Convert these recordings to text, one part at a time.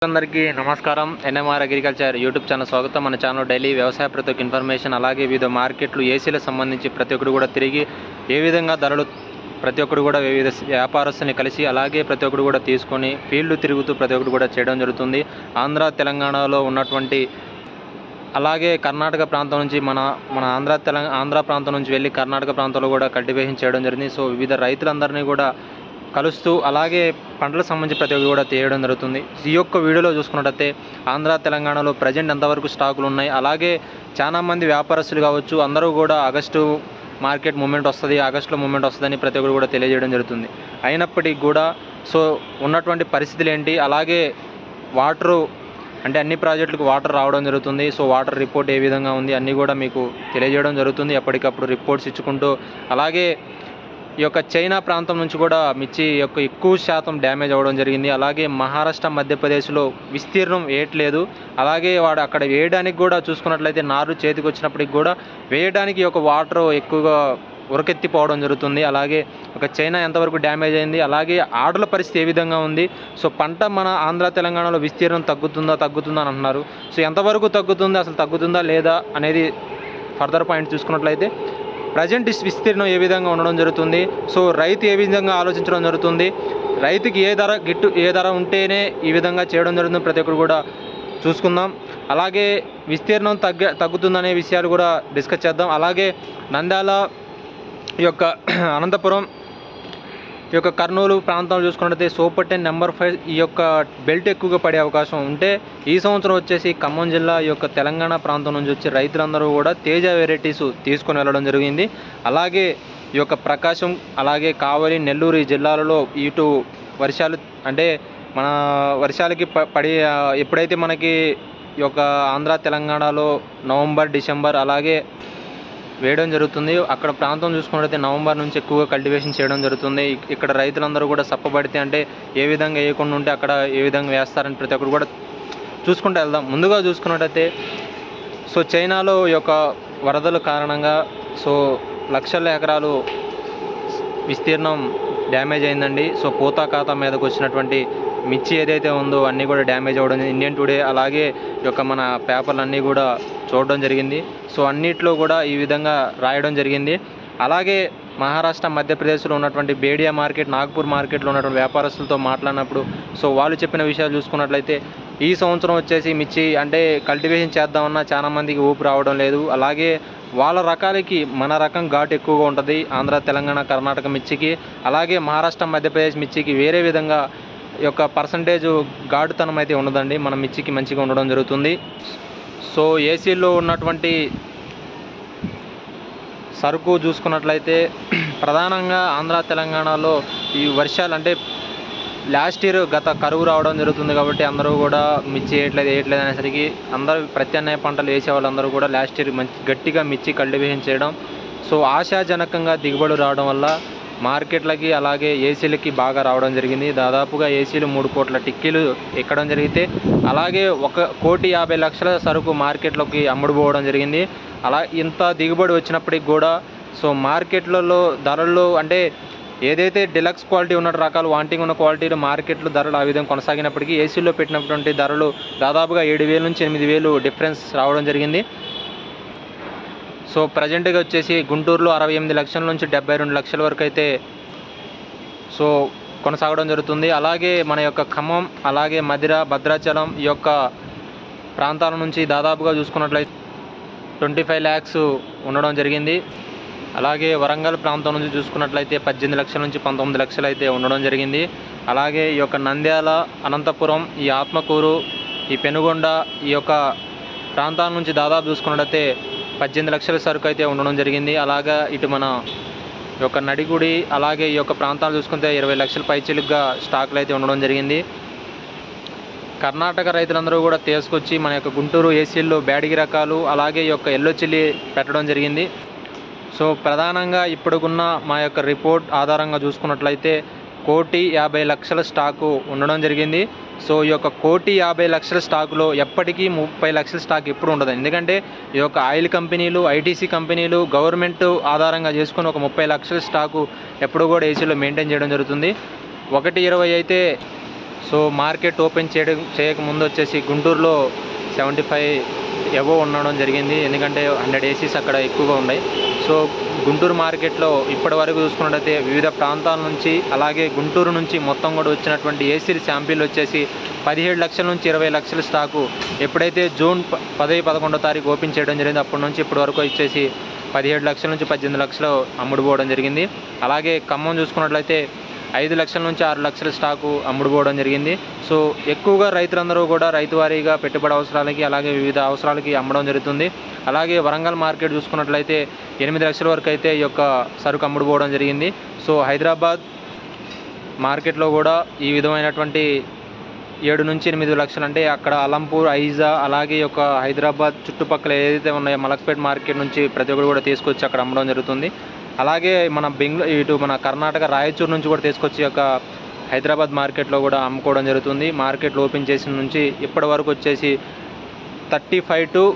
అందరికీ నమస్కారం NMR agriculture YouTube channel స్వాగతం మన ఛానల్ డైలీ వ్యవసాయ ప్రతి ఒక్క ఇన్ఫర్మేషన్ అలాగే వివిధ మార్కెట్లు ఏసీలకు సంబంధించి ప్రతి ఒక్కరు కూడా తిరిగి ఏ విధంగా ధరలు ప్రతి ఒక్కరు కూడా వివిధ వ్యాపారస్తుని కలిసి అలాగే ప్రతి ఒక్కరు కూడా తీసుకొని ఫీల్డ్ తిరుగుతూ ప్రతి ఒక్కరు కూడా చేయడం జరుగుతుంది ఆంధ్ర తెలంగాణలో ఉన్నటువంటి అలాగే కర్ణాటక ప్రాంతం నుంచి మన మన ఆంధ్ర తెలంగాణ ఆంధ్ర ప్రాంతం నుంచి వెళ్ళి కర్ణాటక ప్రాంతంలో కూడా కల్టివేషన్ చేయడం జరిగింది సో వివిధ రైతులందరినీ కూడా కలుస్తూ అలాగే పంటలకు సంబంధించి ప్రతి ఒక్కరు కూడా తీయడం జరుగుతుంది ఈ యొక్క వీడియోలో చూసుకున్నట్టయితే ఆంధ్ర తెలంగాణలో ప్రజెంట్ ఎంతవరకు స్టాకులు ఉన్నాయి అలాగే చాలా మంది వ్యాపారస్తులు కావచ్చు అందరూ కూడా ఆగస్టు మార్కెట్ మూమెంట్ వస్తుంది ఆగస్టులో మూమెంట్ వస్తుందని ప్రతి ఒక్కరు కూడా తెలియజేయడం జరుగుతుంది అయినప్పటికీ కూడా సో ఉన్నటువంటి పరిస్థితులు ఏంటి అలాగే వాటరు అంటే అన్ని ప్రాజెక్టులకు వాటర్ రావడం జరుగుతుంది సో వాటర్ రిపోర్ట్ ఏ విధంగా ఉంది అన్నీ కూడా మీకు తెలియజేయడం జరుగుతుంది ఎప్పటికప్పుడు రిపోర్ట్స్ ఇచ్చుకుంటూ అలాగే ఈ యొక్క చైనా ప్రాంతం నుంచి కూడా మిర్చి యొక్క ఎక్కువ శాతం డ్యామేజ్ అవ్వడం జరిగింది అలాగే మహారాష్ట్ర మధ్యప్రదేశ్లో విస్తీర్ణం వేయట్లేదు అలాగే వాడు అక్కడ వేయడానికి కూడా చూసుకున్నట్లయితే నారు చేతికి వచ్చినప్పటికి కూడా వేయడానికి ఈ యొక్క వాటర్ ఎక్కువగా ఉరకెత్తిపోవడం జరుగుతుంది అలాగే ఒక చైనా ఎంతవరకు డ్యామేజ్ అయింది అలాగే ఆటల పరిస్థితి ఏ విధంగా ఉంది సో పంట మన ఆంధ్ర తెలంగాణలో విస్తీర్ణం తగ్గుతుందా తగ్గుతుందా అని అంటున్నారు సో ఎంతవరకు తగ్గుతుంది అసలు తగ్గుతుందా లేదా అనేది ఫర్దర్ పాయింట్ చూసుకున్నట్లయితే ప్రజెంట్ విస్తీర్ణం ఏ విధంగా ఉండడం జరుగుతుంది సో రైతు ఏ విధంగా ఆలోచించడం జరుగుతుంది రైతుకి ఏ ధర గిట్టు ఏ ధర ఉంటేనే ఈ విధంగా చేయడం జరుగుతుంది ప్రతి ఒక్కరు కూడా చూసుకుందాం అలాగే విస్తీర్ణం తగ్గ తగ్గుతుందనే విషయాలు కూడా డిస్కస్ చేద్దాం అలాగే నంద్యాల ఈ యొక్క అనంతపురం ఈ యొక్క కర్నూలు ప్రాంతం చూసుకున్నట్లయితే సూపర్ టెన్ నెంబర్ ఫైవ్ ఈ యొక్క బెల్ట్ ఎక్కువగా పడే అవకాశం ఉంటే ఈ సంవత్సరం వచ్చేసి ఖమ్మం జిల్లా ఈ యొక్క తెలంగాణ ప్రాంతం నుంచి వచ్చి రైతులందరూ కూడా తేజ వెరైటీస్ తీసుకొని వెళ్ళడం జరిగింది అలాగే ఈ యొక్క ప్రకాశం అలాగే కావలి నెల్లూరు ఈ జిల్లాలలో ఇటు వర్షాలు అంటే మన వర్షాలకి ప- పడి ఆ, ఎప్పుడైతే మనకి ఈ యొక్క ఆంధ్ర తెలంగాణలో నవంబర్ డిసెంబర్ అలాగే వేయడం జరుగుతుంది అక్కడ ప్రాంతం చూసుకున్నట్లయితే నవంబర్ నుంచి ఎక్కువగా కల్టివేషన్ చేయడం జరుగుతుంది ఇక్- ఇక్కడ రైతులందరూ కూడా సప్పబడితే అంటే ఏ విధంగా వేయకుండా ఉంటే అక్కడ ఏ విధంగా వేస్తారని ప్రతి ఒక్కరు కూడా చూసుకుంటూ వెళ్దాం ముందుగా చూసుకున్నట్టయితే సో చైనాలో ఈ యొక్క వరదల కారణంగా సో లక్షల ఎకరాలు విస్తీర్ణం డ్యామేజ్ అయిందండి సో పోతా ఖాతా మీదకి వచ్చినటువంటి మిర్చి ఏదైతే ఉందో అన్నీ కూడా డ్యామేజ్ అవ్వడం జరిగింది. ఇండియన్ టుడే అలాగే ఈ యొక్క మన పేపర్లు అన్నీ కూడా చూడడం జరిగింది సో అన్నిట్లో కూడా ఈ విధంగా రాయడం జరిగింది అలాగే మహారాష్ట్ర మధ్యప్రదేశ్లో ఉన్నటువంటి బేడియా మార్కెట్ నాగ్పూర్ మార్కెట్లో ఉన్నటువంటి వ్యాపారస్తులతో మాట్లాడినప్పుడు సో వాళ్ళు చెప్పిన విషయాలు చూసుకున్నట్లయితే ఈ సంవత్సరం వచ్చేసి మిర్చి అంటే కల్టివేషన్ చేద్దామన్నా చాలా మందికి ఊపు రావడం లేదు అలాగే వాళ్ళ రకాలకి మన రకం ఘాటు ఎక్కువగా ఉంటుంది ఆంధ్ర తెలంగాణ కర్ణాటక మిర్చికి అలాగే మహారాష్ట్ర మధ్యప్రదేశ్ మిర్చికి వేరే విధంగా ఈ యొక్క పర్సంటేజ్ ఘాటుతనం అయితే ఉండదండి మన మిర్చికి మంచిగా ఉండడం జరుగుతుంది సో ఏసీలో ఉన్నటువంటి సరుకు చూసుకున్నట్లయితే ప్రధానంగా ఆంధ్ర తెలంగాణలో ఈ వర్షాలు అంటే లాస్ట్ ఇయర్ గత కరువు రావడం జరుగుతుంది కాబట్టి అందరూ కూడా మిర్చి వేయట్లేదు వేయట్లేదు అనేసరికి అందరూ ప్రత్యామ్నాయ పంటలు వేసే వాళ్ళందరూ కూడా లాస్ట్ ఇయర్ మంచి గట్టిగా మిర్చి కల్టివేషన్ చేయడం సో ఆశాజనకంగా దిగుబడి రావడం వల్ల మార్కెట్లకి అలాగే ఏసీలకి బాగా రావడం జరిగింది దాదాపుగా ఏసీలు మూడు కోట్ల టిక్కీలు ఎక్కడం జరిగితే అలాగే ఒక కోటి యాభై లక్షల సరుకు మార్కెట్లోకి అమ్ముడుపోవడం జరిగింది అలా ఇంత దిగుబడి వచ్చినప్పటికి కూడా సో మార్కెట్లలో ధరల్లో అంటే ఏదైతే డిలక్స్ క్వాలిటీ ఉన్న రకాలు వాంటింగ్ ఉన్న క్వాలిటీలు మార్కెట్లో ధరలు ఆ విధంగా కొనసాగినప్పటికీ ఏసీలో పెట్టినటువంటి ధరలు దాదాపుగా ఏడు వేల నుంచి ఎనిమిది వేలు డిఫరెన్స్ రావడం జరిగింది సో ప్రజెంట్గా వచ్చేసి గుంటూరులో అరవై ఎనిమిది లక్షల నుంచి డెబ్బై రెండు లక్షల వరకు అయితే సో కొనసాగడం జరుగుతుంది అలాగే మన యొక్క ఖమ్మం అలాగే మధిర భద్రాచలం ఈ యొక్క ప్రాంతాల నుంచి దాదాపుగా చూసుకున్నట్లయితే ట్వంటీ ఫైవ్ ల్యాక్స్ ఉండడం జరిగింది అలాగే వరంగల్ ప్రాంతం నుంచి చూసుకున్నట్లయితే పద్దెనిమిది లక్షల నుంచి పంతొమ్మిది లక్షలు అయితే ఉండడం జరిగింది అలాగే ఈ యొక్క నంద్యాల అనంతపురం ఈ ఆత్మకూరు ఈ పెనుగొండ ఈ యొక్క ప్రాంతాల నుంచి దాదాపు చూసుకున్నట్లయితే పద్దెనిమిది లక్షల సరుకు అయితే ఉండడం జరిగింది అలాగా ఇటు మన ఈ యొక్క నడిగుడి అలాగే ఈ యొక్క ప్రాంతాలు చూసుకుంటే ఇరవై లక్షల పైచిలుగ్గా స్టాకులు అయితే ఉండడం జరిగింది కర్ణాటక రైతులందరూ కూడా తీసుకొచ్చి మన యొక్క గుంటూరు ఏసీల్లో బ్యాడిగి రకాలు అలాగే ఈ యొక్క ఎల్లో చిల్లి పెట్టడం జరిగింది సో ప్రధానంగా ఇప్పుడున్న మా యొక్క రిపోర్ట్ ఆధారంగా చూసుకున్నట్లయితే కోటి యాభై లక్షల స్టాకు ఉండడం జరిగింది సో ఈ యొక్క కోటి యాభై లక్షల స్టాకులో ఎప్పటికీ ముప్పై లక్షల స్టాక్ ఎప్పుడు ఉండదు ఎందుకంటే ఈ యొక్క ఆయిల్ కంపెనీలు ఐటీసీ కంపెనీలు గవర్నమెంట్ ఆధారంగా చేసుకొని ఒక ముప్పై లక్షల స్టాకు ఎప్పుడు కూడా ఏసీలో మెయింటైన్ చేయడం జరుగుతుంది ఒకటి ఇరవై అయితే సో మార్కెట్ ఓపెన్ చేయడం చేయక ముందు వచ్చేసి గుంటూరులో సెవెంటీ ఫైవ్ ఎబో ఉండడం జరిగింది ఎందుకంటే హండ్రెడ్ ఏసీస్ అక్కడ ఎక్కువగా ఉన్నాయి సో గుంటూరు మార్కెట్లో ఇప్పటి వరకు చూసుకున్నట్టయితే వివిధ ప్రాంతాల నుంచి అలాగే గుంటూరు నుంచి మొత్తం కూడా వచ్చినటువంటి ఏసీ శాంపిల్ వచ్చేసి పదిహేడు లక్షల నుంచి ఇరవై లక్షల స్టాకు ఎప్పుడైతే జూన్ ప- పదవి పదకొండో తారీఖు ఓపెన్ చేయడం జరిగింది అప్పటి నుంచి ఇప్పటి వరకు వచ్చేసి పదిహేడు లక్షల నుంచి పద్దెనిమిది లక్షలు అమ్ముడుపోవడం జరిగింది అలాగే ఖమ్మం చూసుకున్నట్లయితే ఐదు లక్షల నుంచి ఆరు లక్షల స్టాకు అమ్ముడుపోవడం జరిగింది సో ఎక్కువగా రైతులందరూ కూడా రైతు వారీగా పెట్టుబడి అవసరాలకి అలాగే వివిధ అవసరాలకి అమ్మడం జరుగుతుంది అలాగే వరంగల్ మార్కెట్ చూసుకున్నట్లయితే ఎనిమిది లక్షల వరకు అయితే ఈ యొక్క సరుకు అమ్ముడుపోవడం జరిగింది సో హైదరాబాద్ మార్కెట్లో కూడా ఈ విధమైనటువంటి ఏడు నుంచి ఎనిమిది లక్షలు అంటే అక్కడ అలంపూర్ ఐజా అలాగే ఈ యొక్క హైదరాబాద్ చుట్టుపక్కల ఏదైతే ఉన్నాయో మలక్పేట్ మార్కెట్ నుంచి ప్రతి ఒక్కరు కూడా తీసుకొచ్చి అక్కడ అమ్మడం జరుగుతుంది అలాగే మన బెంగళూరు ఇటు మన కర్ణాటక రాయచూరు నుంచి కూడా తీసుకొచ్చి ఈ యొక్క హైదరాబాద్ మార్కెట్లో కూడా అమ్ముకోవడం జరుగుతుంది మార్కెట్లు ఓపెన్ చేసిన నుంచి ఇప్పటి వరకు వచ్చేసి థర్టీ ఫైవ్ టు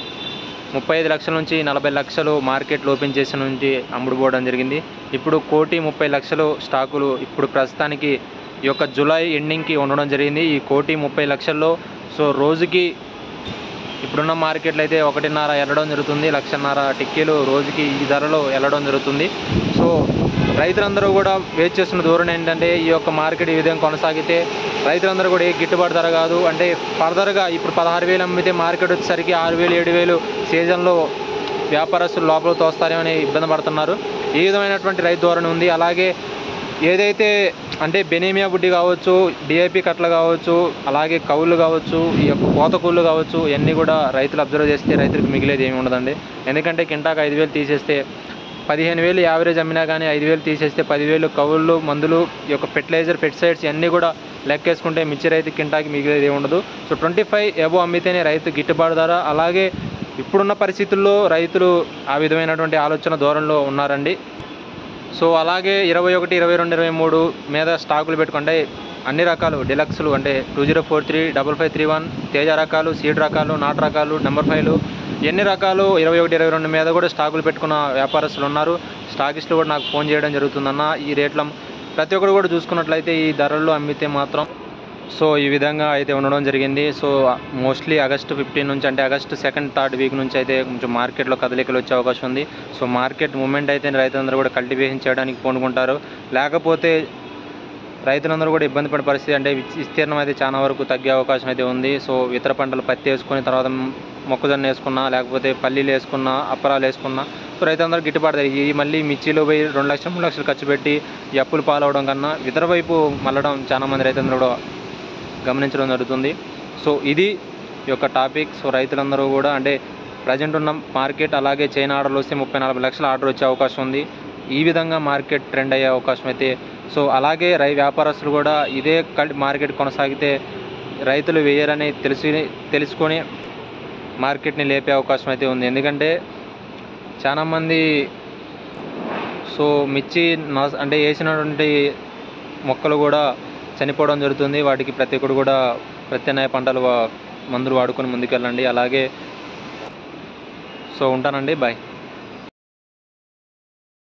ముప్పై ఐదు లక్షల నుంచి నలభై లక్షలు మార్కెట్లు ఓపెన్ చేసిన నుంచి అమ్ముడుపోవడం జరిగింది ఇప్పుడు కోటి ముప్పై లక్షలు స్టాకులు ఇప్పుడు ప్రస్తుతానికి ఈ యొక్క జూలై ఎండింగ్కి ఉండడం జరిగింది ఈ కోటి ముప్పై లక్షల్లో సో రోజుకి ఇప్పుడున్న మార్కెట్లో అయితే ఒకటిన్నర వెళ్ళడం జరుగుతుంది లక్షన్నర టిక్కీలు రోజుకి ఈ ధరలో వెళ్ళడం జరుగుతుంది సో రైతులందరూ కూడా వేచి చేస్తున్న ధోరణి ఏంటంటే ఈ యొక్క మార్కెట్ ఈ విధంగా కొనసాగితే రైతులందరూ కూడా ఏ గిట్టుబాటు ధర కాదు అంటే ఫర్దర్గా ఇప్పుడు పదహారు వేలు అమ్మితే మార్కెట్ వచ్చేసరికి ఆరు వేలు ఏడు వేలు సీజన్లో వ్యాపారస్తులు లోపల తోస్తారేమని ఇబ్బంది పడుతున్నారు ఈ విధమైనటువంటి రైతు ధోరణి ఉంది అలాగే ఏదైతే అంటే బెనీమియా బుడ్డి కావచ్చు డిఐపి కట్టలు కావచ్చు అలాగే కౌళ్ళు కావచ్చు ఈ యొక్క కోత కూళ్ళు కావచ్చు ఇవన్నీ కూడా రైతులు అబ్జర్వ్ చేస్తే రైతులకు మిగిలేది ఏమి ఉండదండి ఎందుకంటే కింటాకు ఐదు వేలు తీసేస్తే పదిహేను వేలు యావరేజ్ అమ్మినా కానీ ఐదు వేలు తీసేస్తే పదివేలు కవుళ్ళు మందులు ఈ యొక్క ఫెర్టిలైజర్ పెస్టిసైడ్స్ ఇవన్నీ కూడా లెక్కేసుకుంటే మిర్చి రైతు కింటాకి మిగిలేది ఏమి ఉండదు సో ట్వంటీ ఫైవ్ ఎబో అమ్మితేనే రైతు గిట్టుబాటు ధర అలాగే ఇప్పుడున్న పరిస్థితుల్లో రైతులు ఆ విధమైనటువంటి ఆలోచన ధోరణిలో ఉన్నారండి సో అలాగే ఇరవై ఒకటి ఇరవై రెండు ఇరవై మూడు మీద స్టాకులు పెట్టుకుంటే అన్ని రకాలు డిలక్స్లు అంటే two zero four three double five three one Teja రకాలు సీడ్ రకాలు నాట్ రకాలు నెంబర్ ఫైవ్లు ఎన్ని రకాలు ఇరవై ఒకటి ఇరవై రెండు మీద కూడా స్టాకులు పెట్టుకున్న వ్యాపారస్తులు ఉన్నారు స్టాకిస్టులు కూడా నాకు ఫోన్ చేయడం జరుగుతుందన్న ఈ రేట్ల ప్రతి ఒక్కరు కూడా చూసుకున్నట్లయితే ఈ ధరల్లో అమ్మితే మాత్రం సో ఈ విధంగా అయితే ఉండడం జరిగింది సో మోస్ట్లీ ఆగస్టు ఫిఫ్టీన్ నుంచి అంటే ఆగస్టు సెకండ్ థర్డ్ వీక్ నుంచి అయితే కొంచెం మార్కెట్లో కదలికలు వచ్చే అవకాశం ఉంది సో మార్కెట్ మూమెంట్ అయితే రైతులందరూ కూడా కల్టివేషన్ చేయడానికి పూనుకుంటారు లేకపోతే రైతులందరూ కూడా ఇబ్బంది పడే పరిస్థితి అంటే విచ్- విస్తీర్ణం అయితే చాలా వరకు తగ్గే అవకాశం అయితే ఉంది సో ఇతర పంటలు పత్తి వేసుకుని తర్వాత మొక్కజొన్న వేసుకున్నా లేకపోతే పల్లీలు వేసుకున్నా అప్పరాలు వేసుకున్నా సో రైతులందరూ గిట్టుబాటు జరిగి ఈ మళ్ళీ మిర్చిలో పోయి రెండు లక్షలు మూడు లక్షలు ఖర్చు పెట్టి ఈ అప్పులు పాలవడం కన్నా ఇతర వైపు మళ్ళడం చాలా మంది రైతులందరూ కూడా గమనించడం జరుగుతుంది సో ఇది ఈ యొక్క టాపిక్ సో రైతులందరూ కూడా అంటే ప్రజెంట్ ఉన్న మార్కెట్ అలాగే చైనా ఆర్డర్లు వస్తే ముప్పై నలభై లక్షల ఆర్డర్ వచ్చే అవకాశం ఉంది ఈ విధంగా మార్కెట్ ట్రెండ్ అయ్యే అవకాశం అయితే సో అలాగే రై వ్యాపారస్తులు కూడా ఇదే కల్ మార్కెట్ కొనసాగితే రైతులు వేయరని తెలిసి తెలుసుకొని మార్కెట్ని లేపే అవకాశం అయితే ఉంది ఎందుకంటే చాలామంది సో మిర్చి నాస్ అంటే వేసినటువంటి మొక్కలు కూడా చనిపోవడం జరుగుతుంది వాటికి ప్రతి ఒక్కరు కూడా ప్రత్యామ్నాయ పంటలు వా- మందులు వాడుకొని ముందుకెళ్ళండి అలాగే సో ఉంటానండి బాయ్